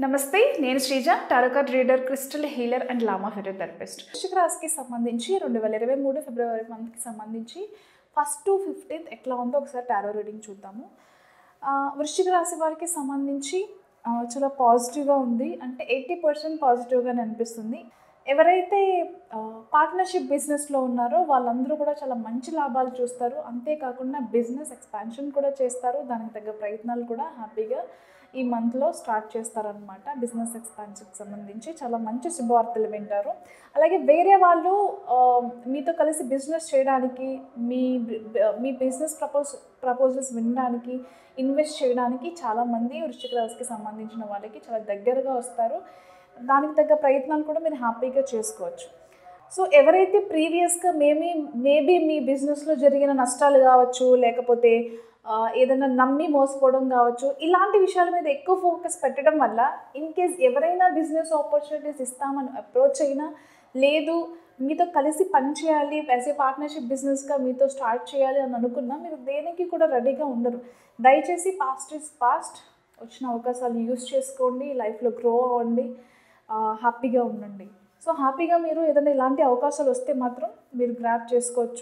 నమస్తే నేను Sreeja tarot card reader crystal healer and lama physiotherapist వృశ్చిక రాశికి సంబంధించి రెండు వేల ఇరవై మూడు ఫిబ్రవరి మంత్కి సంబంధించి ఫస్ట్ టు ఫిఫ్టీన్త్ ఎట్లా ఉందో ఒకసారి టారో రీడింగ్ చూద్దాము ఆ, వృశ్చిక రాశి వారికి సంబంధించి ఆ, చాలా పాజిటివ్గా ఉంది అంటే ఎయిటీ పర్సెంట్ పాజిటివ్గానే అనిపిస్తుంది ఎవరైతే పార్ట్నర్షిప్ బిజినెస్లో ఉన్నారో వాళ్ళందరూ కూడా చాలా మంచి లాభాలు చూస్తారు అంతేకాకుండా బిజినెస్ ఎక్స్పాన్షన్ కూడా చేస్తారు దానికి తగ్గ ప్రయత్నాలు కూడా హ్యాపీగా ఈ మంత్లో స్టార్ట్ చేస్తారనమాట బిజినెస్ ఎక్స్పాన్షన్కి సంబంధించి చాలా మంచి శుభవార్తలు వింటారు అలాగే వేరే వాళ్ళు ఆ, మీతో కలిసి బిజినెస్ చేయడానికి మీ మీ బిజినెస్ ప్రపోజ్ ప్రపోజల్స్ వినడానికి ఇన్వెస్ట్ చేయడానికి చాలామంది వృశ్చిక రాశికి సంబంధించిన వాళ్ళకి చాలా దగ్గరగా వస్తారు దానికి తగ్గ ప్రయత్నాలు కూడా మీరు హ్యాపీగా చేసుకోవచ్చు సో ఎవరైతే ప్రీవియస్గా మేబీ మేబీ మీ బిజినెస్లో జరిగిన నష్టాలు కావచ్చు లేకపోతే ఆ, ఏదైనా నమ్మి మోసపోవడం కావచ్చు ఇలాంటి విషయాల మీద ఎక్కువ ఫోకస్ పెట్టడం వల్ల ఇన్ కేస్ ఎవరైనా బిజినెస్ ఆపర్చునిటీస్ ఇస్తామని అప్రోచ్ అయినా లేదు మీతో కలిసి పనిచేయాలి యాజ్ ఏ పార్ట్నర్షిప్ బిజినెస్గా మీతో స్టార్ట్ చేయాలి అని అనుకున్నా మీరు దేనికి కూడా రెడీగా ఉండరు దయచేసి పాస్ట్ ఇస్ పాస్ట్ వచ్చిన అవకాశాలు యూస్ చేసుకోండి లైఫ్లో గ్రో అవ్వండి హ్యాపీగా ఉండండి సో హ్యాపీగా మీరు ఏదైనా ఇలాంటి అవకాశాలు వస్తే మాత్రం మీరు గ్రాప్ చేసుకోవచ్చు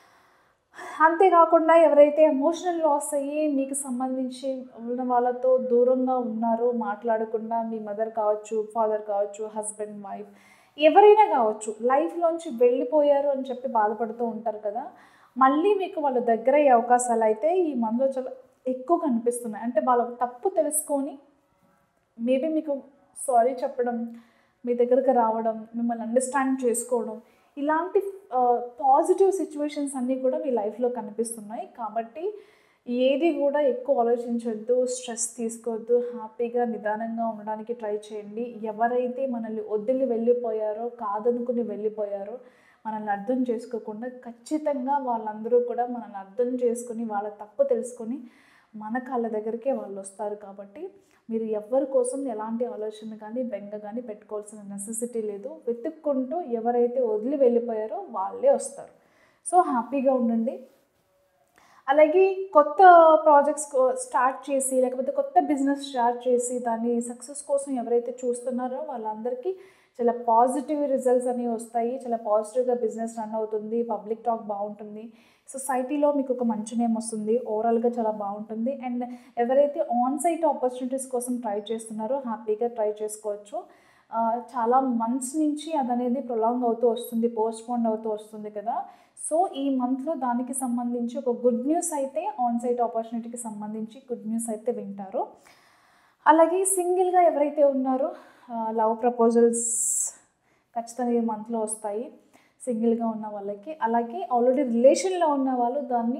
అంతేకాకుండా ఎవరైతే ఎమోషనల్ లాస్ అయ్యి మీకు సంబంధించి ఉన్న వాళ్ళతో దూరంగా ఉన్నారో మాట్లాడకుండా మీ మదర్ కావచ్చు ఫాదర్ కావచ్చు హస్బెండ్ వైఫ్ ఎవరైనా కావచ్చు లైఫ్లోంచి వెళ్ళిపోయారు అని చెప్పి బాధపడుతూ ఉంటారు కదా మళ్ళీ మీకు వాళ్ళ దగ్గర అయ్యే అవకాశాలు అయితే ఈ మనలో చాలా ఎక్కువ కనిపిస్తున్నాయి అంటే వాళ్ళ తప్పు తెలుసుకొని మేబీ మీకు సారీ చెప్పడం మీ దగ్గరకు రావడం మిమ్మల్ని అండర్స్టాండ్ చేసుకోవడం ఇలాంటి పాజిటివ్ సిచ్యువేషన్స్ అన్నీ కూడా మీ లైఫ్లో కనిపిస్తున్నాయి కాబట్టి ఏది కూడా ఎక్కువ ఆలోచించొద్దు స్ట్రెస్ తీసుకోవద్దు హ్యాపీగా నిదానంగా ఉండడానికి ట్రై చేయండి ఎవరైతే మనల్ని వదిలి వెళ్ళిపోయారో కాదనుకుని వెళ్ళిపోయారో మనల్ని అర్థం చేసుకోకుండా ఖచ్చితంగా వాళ్ళందరూ కూడా మనల్ని అర్థం చేసుకుని వాళ్ళ తప్పు తెలుసుకొని మన కాళ్ళ దగ్గరికే వాళ్ళు వస్తారు కాబట్టి మీరు ఎవరి కోసం ఎలాంటి ఆలోచన కానీ బెంగ కానీ పెట్టుకోవాల్సిన నెసెసిటీ లేదు వెతుక్కుంటూ ఎవరైతే వదిలి వెళ్ళిపోయారో వాళ్ళే వస్తారు సో హ్యాపీగా ఉండండి అలాగే కొత్త ప్రాజెక్ట్స్ స్టార్ట్ చేసి లేకపోతే కొత్త బిజినెస్ స్టార్ట్ చేసి దాన్ని సక్సెస్ కోసం ఎవరైతే చూస్తున్నారో వాళ్ళందరికీ చాలా పాజిటివ్ రిజల్ట్స్ అనేవి వస్తాయి చాలా పాజిటివ్గా బిజినెస్ రన్ అవుతుంది పబ్లిక్ టాక్ బాగుంటుంది సొసైటీలో మీకు ఒక మంచి నేమ్ వస్తుంది ఓవరాల్గా చాలా బాగుంటుంది అండ్ ఎవరైతే ఆన్ సైట్ ఆపర్చునిటీస్ కోసం ట్రై చేస్తున్నారో హ్యాపీగా ట్రై చేసుకోవచ్చు ఆ, చాలా మంత్స్ నుంచి అది అనేది ప్రొలాంగ్ అవుతూ వస్తుంది పోస్ట్పోన్ అవుతూ వస్తుంది కదా సో ఈ మంత్లో దానికి సంబంధించి ఒక గుడ్ న్యూస్ అయితే ఆన్ సైట్ ఆపర్చునిటీకి సంబంధించి గుడ్ న్యూస్ అయితే వింటారు అలాగే సింగిల్గా ఎవరైతే ఉన్నారో లవ్ ప్రపోజల్స్ ఖచ్చితంగా ఈ మంత్లో వస్తాయి సింగిల్గా ఉన్న వాళ్ళకి అలాగే ఆల్రెడీ రిలేషన్లో ఉన్న వాళ్ళు దాన్ని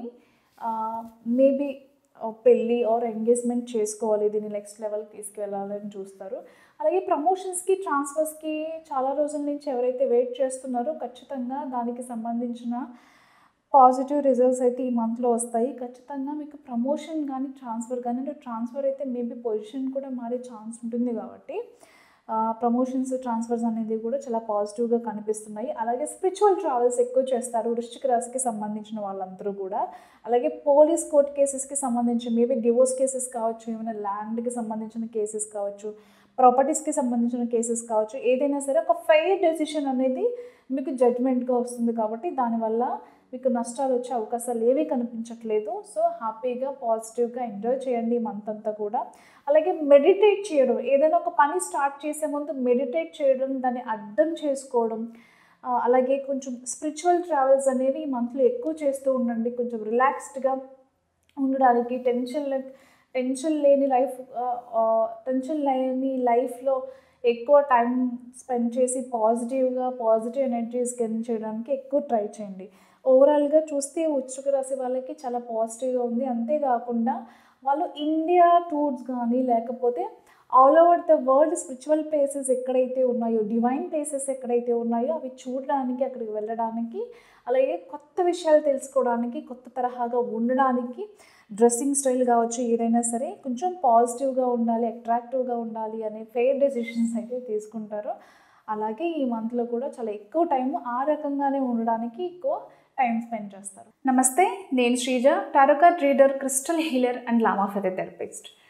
మేబీ పెళ్ళి ఆర్ ఎంగేజ్మెంట్ చేసుకోవాలి దీన్ని నెక్స్ట్ లెవెల్కి తీసుకెళ్ళాలని చూస్తారు అలాగే ప్రమోషన్స్కి ట్రాన్స్ఫర్స్కి చాలా రోజుల నుంచి ఎవరైతే వెయిట్ చేస్తున్నారో ఖచ్చితంగా దానికి సంబంధించిన పాజిటివ్ రిజల్ట్స్ అయితే ఈ మంత్లో వస్తాయి ఖచ్చితంగా మీకు ప్రమోషన్ కానీ ట్రాన్స్ఫర్ కానీ అంటే ట్రాన్స్ఫర్ అయితే మేబీ పొజిషన్ కూడా మారే ఛాన్స్ ఉంటుంది కాబట్టి ప్రమోషన్స్ ట్రాన్స్ఫర్స్ అనేది కూడా చాలా పాజిటివ్గా కనిపిస్తున్నాయి అలాగే స్పిరిచువల్ ట్రావెల్స్ ఎక్కువ చేస్తారు వృశ్చిక రాశికి సంబంధించిన వాళ్ళందరూ కూడా అలాగే పోలీస్ కోర్ట్ కేసెస్కి సంబంధించి మేబీ డివోర్స్ కేసెస్ కావచ్చు ఏమైనా ల్యాండ్కి సంబంధించిన కేసెస్ కావచ్చు ప్రాపర్టీస్కి సంబంధించిన కేసెస్ కావచ్చు ఏదైనా సరే ఒక ఫెయిర్ డెసిషన్ అనేది మీకు జడ్జ్మెంట్గా వస్తుంది కాబట్టి దానివల్ల మీకు నష్టాలు వచ్చే అవకాశాలు ఏవీ కనిపించట్లేదు సో హ్యాపీగా పాజిటివ్గా ఎంజాయ్ చేయండి ఈ మంత్ అంతా కూడా అలాగే మెడిటేట్ చేయడం ఏదైనా ఒక పని స్టార్ట్ చేసే ముందు మెడిటేట్ చేయడం దాన్ని అర్థం చేసుకోవడం ఆ, అలాగే కొంచెం స్పిరిచువల్ ట్రావెల్స్ అనేవి ఈ మంత్లో ఎక్కువ చేస్తూ ఉండండి కొంచెం రిలాక్స్డ్గా ఉండడానికి టెన్షన్ లే- టెన్షన్ లేని లైఫ్ టెన్షన్ లేని లైఫ్లో ఎక్కువ టైం స్పెండ్ చేసి పాజిటివ్గా పాజిటివ్ ఎనర్జీస్ గెయిన్ చేయడానికి ఎక్కువ ట్రై చేయండి ఓవరాల్గా చూస్తే ఉచ్చుక రాశి వాళ్ళకి చాలా పాజిటివ్గా ఉంది అంతేకాకుండా వాళ్ళు ఇండియా టూర్స్ కానీ లేకపోతే all over the world spiritual places ఎక్కడైతే ఉన్నాయో డివైన్ ప్లేసెస్ ఎక్కడైతే ఉన్నాయో అవి చూడడానికి అక్కడికి వెళ్ళడానికి అలాగే కొత్త విషయాలు తెలుసుకోవడానికి కొత్త తరహాగా ఉండడానికి డ్రెస్సింగ్ స్టైల్ కావచ్చు ఏదైనా సరే కొంచెం పాజిటివ్గా ఉండాలి అట్రాక్టివ్గా ఉండాలి అనే ఫెయిర్ డెసిషన్స్ అయితే తీసుకుంటారు అలాగే ఈ మంత్లో కూడా చాలా ఎక్కువ టైం ఆ రకంగానే ఉండడానికి ఎక్కువ టైం స్పెండ్ చేస్తారు నమస్తే నేను Sreeja tarot card reader crystal healer and lama ఫెథెరపిస్ట్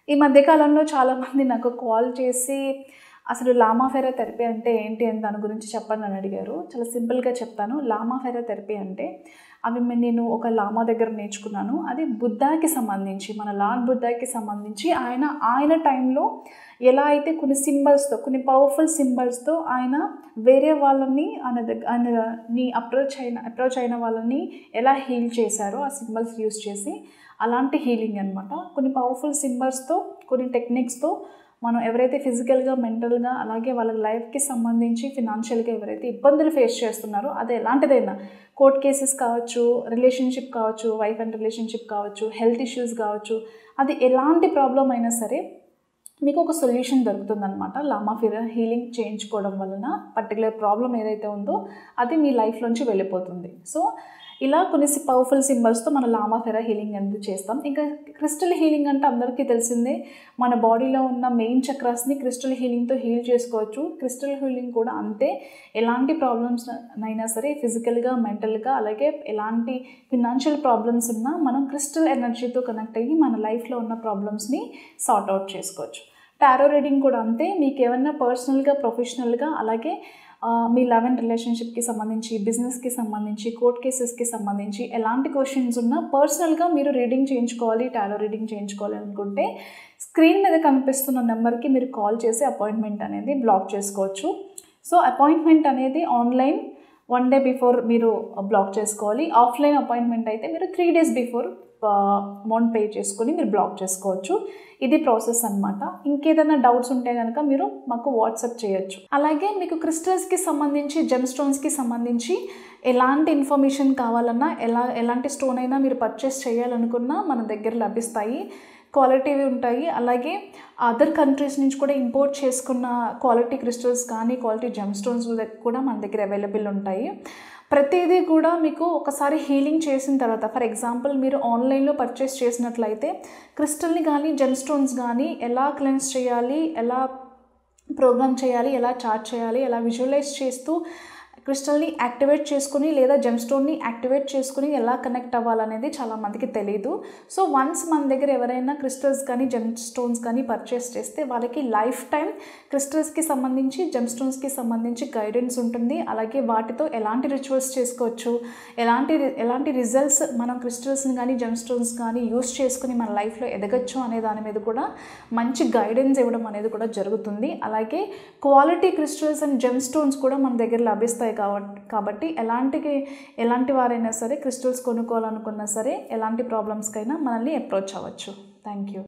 ఈ మధ్యకాలంలో చాలామంది నాకు కాల్ చేసి అసలు లామాఫెరా థెరపీ అంటే ఏంటి అని దాని గురించి చెప్పండి అని అడిగారు చాలా సింపుల్గా చెప్తాను లామాఫెరా థెరపీ అంటే అవి మే- నేను ఒక లామా దగ్గర నేర్చుకున్నాను అది బుద్ధాకి సంబంధించి మన లార్డ్ బుద్ధాకి సంబంధించి ఆయన ఆయన టైంలో ఎలా అయితే కొన్ని సింబల్స్తో కొన్ని పవర్ఫుల్ సింబల్స్తో ఆయన వేరే వాళ్ళని ఆయన దగ్గర ఆయనని అప్రోచ్ అయిన అప్రోచ్ అయిన వాళ్ళని ఎలా హీల్ చేశారో ఆ సింబల్స్ యూస్ చేసి అలాంటి హీలింగ్ అనమాట కొన్ని పవర్ఫుల్ సింబల్స్తో కొన్ని టెక్నిక్స్తో మనం ఎవరైతే ఫిజికల్గా మెంటల్గా అలాగే వాళ్ళ లైఫ్కి సంబంధించి ఫినాన్షియల్గా ఎవరైతే ఇబ్బందులు ఫేస్ చేస్తున్నారో అది ఎలాంటిదైనా కోర్ట్ కేసెస్ కావచ్చు రిలేషన్షిప్ కావచ్చు వైఫ్ అండ్ రిలేషన్షిప్ కావచ్చు హెల్త్ ఇష్యూస్ కావచ్చు అది ఎలాంటి ప్రాబ్లం అయినా సరే మీకు ఒక సొల్యూషన్ దొరుకుతుందన్నమాట లామాఫిరా హీలింగ్ చేయించుకోవడం వలన పర్టికులర్ ప్రాబ్లం ఏదైతే ఉందో అది మీ లైఫ్లోంచి వెళ్ళిపోతుంది సో ఇలా కొన్ని పవర్ఫుల్ సింబల్స్తో మన లామాఫెరా హీలింగ్ అనేది చేస్తాం ఇంకా క్రిస్టల్ హీలింగ్ అంటే అందరికీ తెలిసిందే మన బాడీలో ఉన్న మెయిన్ చక్రాస్ని క్రిస్టల్ హీలింగ్తో హీల్ చేసుకోవచ్చు క్రిస్టల్ హీలింగ్ కూడా అంతే ఎలాంటి ప్రాబ్లమ్స్ అయినా సరే ఫిజికల్గా మెంటల్గా అలాగే ఎలాంటి ఫినాన్షియల్ ప్రాబ్లమ్స్ ఉన్నా మనం క్రిస్టల్ ఎనర్జీతో కనెక్ట్ అయ్యి మన లైఫ్లో ఉన్న ప్రాబ్లమ్స్ని సార్ట్ అవుట్ చేసుకోవచ్చు టారో రీడింగ్ కూడా అంతే మీకు ఏమన్నా పర్సనల్గా ప్రొఫెషనల్గా అలాగే ఆ, మీ లవ్ అండ్ రిలేషన్షిప్కి సంబంధించి బిజినెస్కి సంబంధించి కోర్ట్ కేసెస్కి సంబంధించి ఎలాంటి క్వశ్చన్స్ ఉన్నా పర్సనల్గా మీరు రీడింగ్ చేయించుకోవాలి టారో రీడింగ్ చేయించుకోవాలి అనుకుంటే స్క్రీన్ మీద కనిపిస్తున్న నెంబర్కి మీరు కాల్ చేసి అపాయింట్మెంట్ అనేది బ్లాక్ చేసుకోవచ్చు సో అపాయింట్మెంట్ అనేది ఆన్లైన్ వన్ డే బిఫోర్ మీరు బ్లాక్ చేసుకోవాలి ఆఫ్లైన్ అపాయింట్మెంట్ అయితే మీరు three days before amount pay చేసుకొని మీరు బ్లాక్ చేసుకోవచ్చు ఇది ప్రాసెస్ అనమాట ఇంకేదైనా డౌట్స్ ఉంటే కనుక మీరు మాకు వాట్సాప్ చేయొచ్చు అలాగే మీకు క్రిస్టల్స్కి సంబంధించి జెమ్ స్టోన్స్కి సంబంధించి ఎలాంటి ఇన్ఫర్మేషన్ కావాలన్నా ఎలా ఎలాంటి స్టోన్ అయినా మీరు పర్చేస్ చేయాలనుకున్నా మన దగ్గర లభిస్తాయి క్వాలిటీవి ఉంటాయి అలాగే అదర్ కంట్రీస్ నుంచి కూడా ఇంపోర్ట్ చేసుకున్న క్వాలిటీ క్రిస్టల్స్ కానీ క్వాలిటీ జెమ్ స్టోన్స్ కూడా మన దగ్గర అవైలబుల్ ఉంటాయి ప్రతిదీ కూడా మీకు ఒకసారి హీలింగ్ చేసిన తర్వాత ఫర్ ఎగ్జాంపుల్ మీరు ఆన్లైన్లో పర్చేస్ చేసినట్లయితే క్రిస్టల్ని కానీ జెమ్ స్టోన్స్ కానీ ఎలా క్లెన్స్ చేయాలి ఎలా ప్రోగ్రామ్ చేయాలి ఎలా చార్ట్ చేయాలి ఎలా విజువలైజ్ చేస్తూ క్రిస్టల్ని యాక్టివేట్ చేసుకుని లేదా జెమ్ స్టోన్ని యాక్టివేట్ చేసుకుని ఎలా కనెక్ట్ అవ్వాలనేది చాలామందికి తెలియదు సో వన్స్ మన దగ్గర ఎవరైనా క్రిస్టల్స్ కానీ జెమ్ స్టోన్స్ కానీ పర్చేస్ చేస్తే వాళ్ళకి లైఫ్ టైం క్రిస్టల్స్కి సంబంధించి జెమ్ స్టోన్స్కి సంబంధించి గైడెన్స్ ఉంటుంది అలాగే వాటితో ఎలాంటి రిచువల్స్ చేసుకోవచ్చు ఎలాంటి ఎలాంటి రిజల్ట్స్ మనం క్రిస్టల్స్ని కానీ జెమ్ స్టోన్స్ కానీ యూస్ చేసుకుని మన లైఫ్లో ఎదగచ్చు అనే దాని మీద కూడా మంచి గైడెన్స్ ఇవ్వడం అనేది కూడా జరుగుతుంది అలాగే quality crystals and gemstones కూడా మన దగ్గర లభిస్తాయి కాబట్టి కాబట్టి ఎలాంటి ఎలాంటి వారైనా సరే క్రిస్టల్స్ కొనుక్కోవాలనుకున్నా సరే ఎలాంటి ప్రాబ్లమ్స్కైనా మనల్ని అప్రోచ్ అవ్వచ్చు థ్యాంక్ యూ